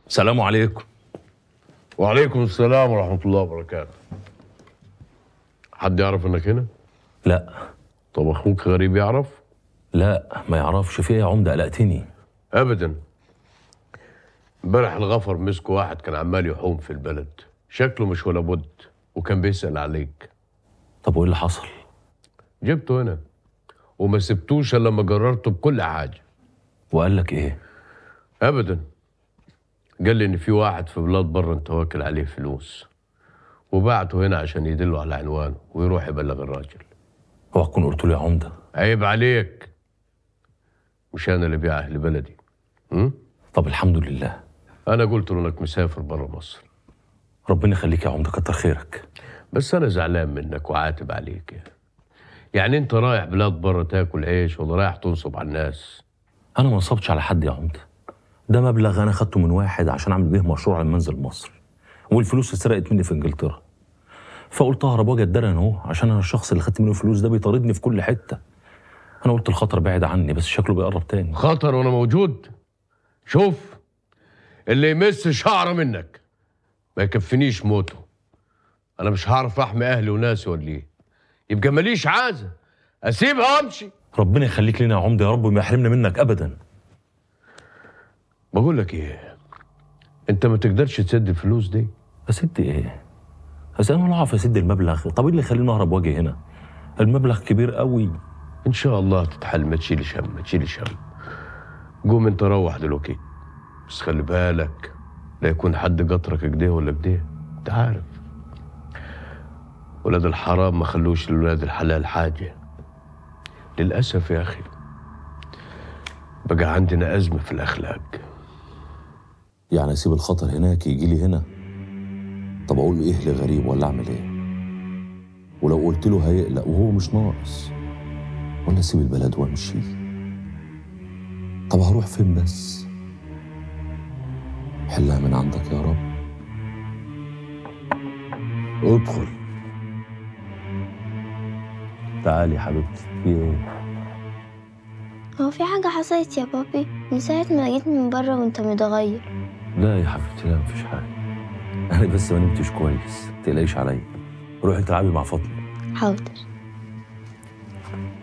سلام عليكم وعليكم السلام ورحمة الله وبركاته حد يعرف انك هنا؟ لا طب اخوك غريب يعرف؟ لا ما يعرفش في ايه يا عمده قلقتني ابدا امبارح الغفر مسكوا واحد كان عمال يحوم في البلد شكله مش ولا بد وكان بيسأل عليك طب وايه اللي حصل جبته هنا وما سبتوش الا لما جررته بكل حاجة وقال لك ايه ابدا قال لي ان في واحد في بلاد بره انت واكل عليه فلوس وبعته هنا عشان يدله على عنوانه ويروح يبلغ الراجل اوعى تكون قلت له يا عمده عيب عليك مش انا اللي بيع اهل بلدي م? طب الحمد لله انا قلت له انك مسافر بره مصر ربنا يخليك يا عمده كتر خيرك بس انا زعلان منك وعاتب عليك يعني. يعني انت رايح بلاد بره تاكل عيش ولا رايح تنصب على الناس انا ما نصبتش على حد يا عمده ده مبلغ انا خدته من واحد عشان اعمل بيه مشروع على منزل مصر والفلوس اتسرقت مني في انجلترا فقلت اهرب واجي اتدرن اهو عشان انا الشخص اللي خدت منه الفلوس ده بيطاردني في كل حته انا قلت الخطر بعيد عني بس شكله بيقرب تاني خطر وانا موجود شوف اللي يمس شعره منك ما يكفنيش موته انا مش هعرف احمي اهلي وناسي ولا ايه يبقى ماليش عازه اسيبها وامشي ربنا يخليك لنا يا عمده يا رب وما يحرمنا منك ابدا بقول لك ايه انت ما تقدرش تسد الفلوس دي اسد ايه بس انا ولا اعرف اسد المبلغ طب ايه اللي يخليني اهرب واجي هنا المبلغ كبير قوي ان شاء الله تتحل ما تشيلش هم ما تشيلش هم قوم انت روح دلوقتي بس خلي بالك لا يكون حد قطرك كده ولا كده انت عارف ولاد الحرام ما خلوش لولاد الحلال حاجه للاسف يا اخي بقى عندنا ازمه في الاخلاق يعني اسيب الخطر هناك يجي لي هنا طب اقول له ايه لغريب ولا اعمل ايه ولو قلت له هيقلق وهو مش ناقص ولا اسيب البلد وامشي طب هروح فين بس حلها من عندك يا رب ادخل تعالي يا حبيبتي في ايه هو في حاجة حصلت يا بابي من ساعة ما جيت من بره وانت متغير لا يا حبيبتي لا مفيش حاجه انا بس ما نمتش كويس ما تقلقيش عليا روحي تلعبي مع فاطمه حاضر